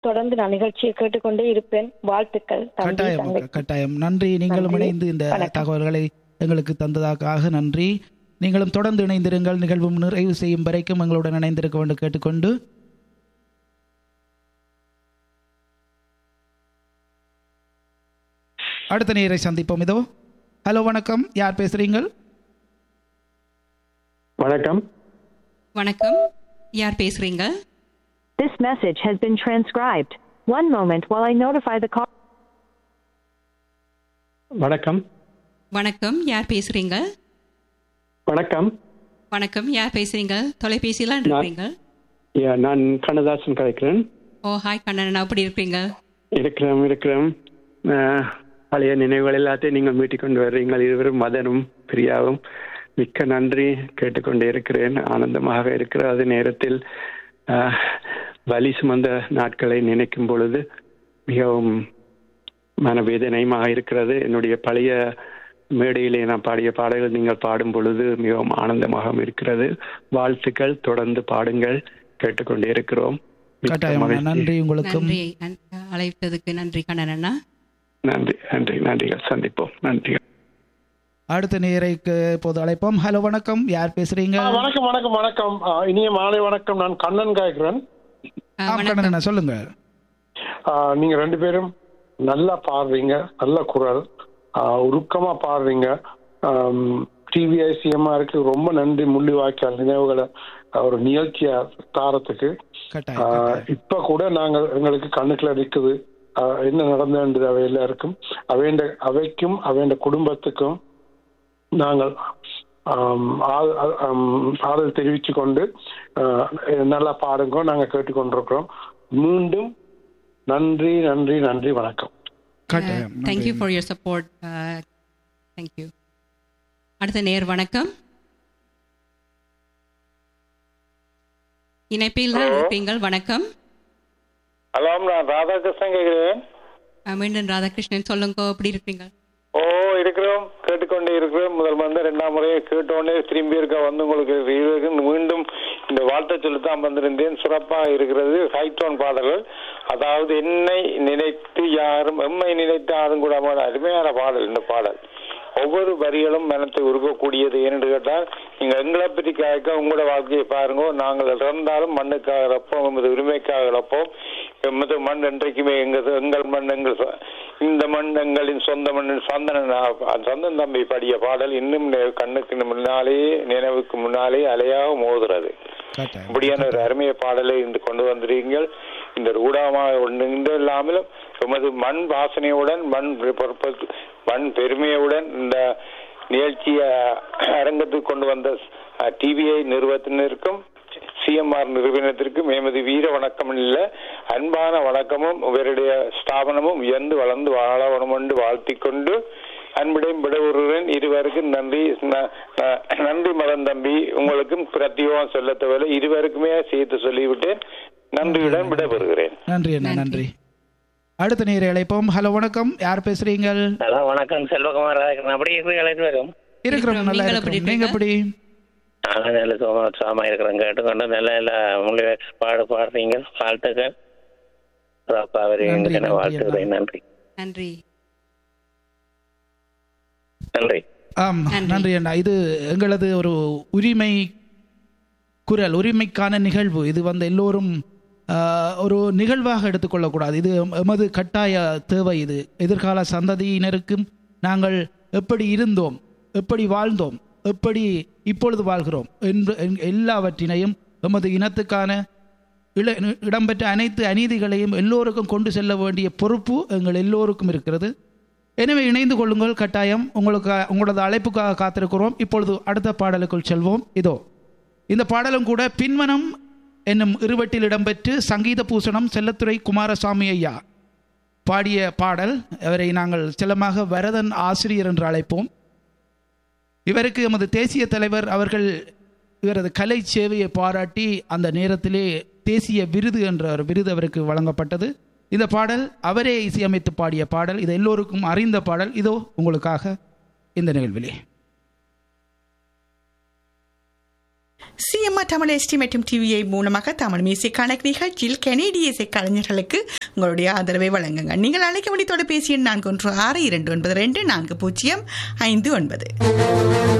தொடர்ந்து நான் நிகழ்ச்சியை கேட்டுக்கொண்டே இருப்பேன் வாழ்த்துக்கள் தம்பி கட்டாயம் தங்கை கட்டாயம் நன்றி நீங்களும் நன்றி. இணைந்து இந்த வணக்கம். தகவல்களை எங்களுக்கு தந்ததாக நன்றி நீங்களும் தொடர்ந்து இணைந்திருங்கள் நிகழ்வு நிறைவு செய்யும் வரைக்கும் எங்களுடன் இணைந்திருக்க வேண்டும் கேட்டுக்கொண்டு அடுத்த நேரை சந்திப்போம் இதோ ஹலோ வணக்கம் யார் பேசுறீங்கள் வணக்கம் வணக்கம் யார் பேசுறீங்க This message has been transcribed. One moment while I notify the call. வணக்கம் வணக்கம் யார் பேசுறீங்க வணக்கம் வணக்கம் யார் பேசுறீங்க தொலைபேசியெல்லாம் இருக்கிறீங்க யா, நான் கண்ணதாசன் கலைக்கிறேன் ஓ ஹாய் கண்ணன் எப்படி இருக்கீங்க இருக்கிறோம் இருக்கிறோம் அஹ், பழைய நினைவுகள் எல்லாத்தையும் நீங்கள் மீட்டிக் கொண்டு வர்றீங்கள் இருவரும் மதனும் பிரியாவும் மிக்க நன்றி கேட்டுக்கொண்டே இருக்கிறேன் ஆனந்தமாக இருக்கிற அதே நேரத்தில் அஹ், வலி சுமந்த நாட்களை நினைக்கும் பொழுது மிகவும் மனவேதனையுமாக இருக்கிறது என்னுடைய பழைய மேடையிலே நான் பாடிய பாடல்கள் நீங்கள் பாடும் பொழுது மிகவும் ஆனந்தமாக இருக்கிறது வாழ்த்துக்கள் தொடர்ந்து பாடுங்கள் கேட்டுக்கொண்டே இருக்கிறோம் மிக்க கட்டாயம் மகிழ்ச்சி. நன்றி உங்களுக்கும் நன்றி அன்- அழைத்ததுக்கு நன்றி கண்ணன் அண்ணா நன்றி நன்றி நன்றிகள் சந்திப்போம் நன்றிகள் அடுத்த நேரைக்கு இப்போது அழைப்போம் ஹலோ வணக்கம் யார் பேசுறீங்க ஆ, வணக்கம் வணக்கம் வணக்கம் ஆ, இனிய மாலை வணக்கம் நான் கண்ணன் காய்க்கிறேன் ஆ, ஆம், வணக்கம் கண்ணன் சொல்லுங்க ஆ, நீங்க ரெண்டு பேரும் நல்லா பாடுறீங்க நல்ல குரல் ஆ, உருக்கமா பாடுறீங்க டிவிஐசிஎம்மா இருக்கு ரொம்ப நன்றி முள்ளி வாய்க்கால் நினைவுகளை ஆ, ஒரு நிகழ்ச்சியா தாரத்துக்கு ஆ, கட்டாயம் கட்டாயம். இப்ப கூட நாங்கள் எங்களுக்கு கண்ணுக்குள்ள இருக்குது ஆ, என்ன நடந்தது அவை எல்லாருக்கும் அவைண்ட அவைக்கும் அவைண்ட குடும்பத்துக்கும் நாங்கள் ஆம், ஆ- ஆ- ஆம், ஆறுதல் தெரிவித்து கொண்டு ஆ, நல்லா பாடுங்க நாங்க கேட்டுக்கொண்டிருக்கிறோம் மீண்டும் நன்றி நன்றி நன்றி வணக்கம் கட்டாயம் thank you for your support thank you அடுத்த நேர் வணக்கம் இணைப்பில் தான் இருப்பீங்கள் வணக்கம் ஹலோ நான் ராதாகிருஷ்ணன் கேட்கிறேன் ஆ, மீண்டும் ராதாகிருஷ்ணன் சொல்லுங்க எப்படி இருக்கீங்க ஓ இருக்கிறோம் கேட்டுக்கொண்டே இருக்கிறோம் முதல் வந்து ரெண்டாம் முறையை கேட்டோடனே திரும்பி இருக்க வந்து உங்களுக்கு இதுவரைக்கும் மீண்டும் இந்த வாழ்த்தை சொல்லித்தான் வந்திருந்தேன் சிறப்பாக இருக்கிறது ஹைட்டோன் பாடல்கள் அதாவது என்னை நினைத்து யாரும் எம்மை நினைத்து யாரும் கூட அருமையான பாடல் இந்த பாடல் ஒவ்வொரு வரிகளும் மனத்தை உருக்கக்கூடியது ஏன்னு கேட்டால் நீங்க எங்களை பற்றி கேட்க உங்களோட வாழ்க்கையை பாருங்க நாங்கள் இறந்தாலும் மண்ணுக்காக இறப்போம் எமது உரிமைக்காக இறப்போம் எமது மண் என்றைக்குமே எங்கள் எங்கள் மண் எங்கள் சொ- இந்த மண் எங்களின் சொந்த மண் சந்தன சந்தன் தம்பி பாடிய பாடல் இன்னும் நெ- கண்ணுக்கு முன்னாலே நினைவுக்கு முன்னாலே அலையாக மோதுறது கட்டாயம் இப்படியான ஒரு அருமைய பாடலை இன்று கொண்டு வந்திருக்கீங்கள் இந்த ஊடகமாக ஒன்று இல்லாமலும் எமது மண் வாசனையுடன் மண் பொறுப்பு மண் பெருமையுடன் இந்த நிகழ்ச்சியை அரங்கத்துக்கு கொண்டு வந்த டிவிஐ நிறுவனத்தினருக்கும் சிஎம்ஆர் நிறுவனத்திற்கும் எமது வீர வணக்கம் இல்ல அன்பான வணக்கமும் இவருடைய ஸ்தாபனமும் உயர்ந்து வளர்ந்து வாழவணும் என்று வாழ்த்திக் கொண்டு அன்புடையும் விடவுறேன் இருவருக்கும் நன்றி ந- ந- நன்றி மதன் தம்பி உங்களுக்கும் பிரத்யோகம் சொல்ல தேவையில்லை இருவருக்குமே சேர்த்து சொல்லிவிட்டேன் நன்றியுடன் விடைபெறுகிறேன் நன்றி அண்ணா நன்றி அடுத்த நேரை அழைப்போம் ஹலோ வணக்கம் யார் பேசுறீங்கள் ஹலோ வணக்கம் செல்வகுமார் ராஜகண்ணன் அப்படி இருக்கிறீங்க அழைத்து வரும் இருக்கிறோம் நல்லா நீங்கள் எப்படி இருக்கிறோம் நீங்க எப்படி நாங்கள் நல்ல சுகமா சுகமா இருக்கிறோம் கேட்டுக்கொண்டு நல்ல நல்ல மொழி பாடு பாடுறீங்க வாழ்த்துக்கள் சிறப்பாக நன்றி, வருவீங்க நன்றி, வாழ்த்துக்கிறேன் நன்றி நன்றி நன்றி ஆம் நன்றி. நன்றி அண்ணா இது எங்களது ஒரு உரிமை குரல் உரிமைக்கான நிகழ்வு இது வந்து எல்லோரும் ஆஹ், ஒரு நிகழ்வாக எடுத்துக்கொள்ளக்கூடாது இது எம்- எமது கட்டாய தேவை இது எதிர்கால சந்ததியினருக்கும் நாங்கள் எப்படி இருந்தோம் எப்படி வாழ்ந்தோம் எப்படி இப்பொழுது வாழ்கிறோம் என்று என்- எல்லாவற்றினையும் எமது இனத்துக்கான இள இடம்பெற்ற அனைத்து அநீதிகளையும் எல்லோருக்கும் கொண்டு செல்ல வேண்டிய பொறுப்பு எங்கள் எல்லோருக்கும் இருக்கிறது எனவே இணைந்து கொள்ளுங்கள் கட்டாயம் உங்களுக்கு உங்களது அழைப்புக்காக காத்திருக்கிறோம் இப்பொழுது அடுத்த பாடலுக்குள் செல்வோம் இதோ இந்த பாடலும் கூட பின்வனம் என்னும் இருவட்டில் இடம்பெற்று சங்கீத பூசணம் செல்லத்துறை குமாரசாமி ஐயா பாடிய பாடல் அவரை நாங்கள் செல்லமாக வரதன் ஆசிரியர் என்று அழைப்போம் இவருக்கு எமது தேசிய தலைவர் அவர்கள் இவரது கலை சேவையை பாராட்டி அந்த நேரத்திலே தேசிய விருது என்ற ஒரு விருது அவருக்கு வழங்கப்பட்டது இந்த பாடல் அவரே இசையமைத்து பாடிய பாடல் இது எல்லோருக்கும் அறிந்த பாடல் இதோ உங்களுக்காக இந்த நிகழ்விலே சிஎம்ஆர் தமிழ் எஸ்டி மற்றும் டிவிஐ மூலமாக தமிழ் மியூசிக் கணக்கு நிகழ்ச்சியில் கனேடிய இசை கலைஞர்களுக்கு உங்களுடைய ஆதரவை வழங்குங்க நீங்கள் அழைக்க வேண்டிய தொலைபேசி எண் நான்கு ஒன்று ஆறு இரண்டு ஒன்பது ரெண்டு நான்கு பூஜ்ஜியம் ஐந்து ஒன்பது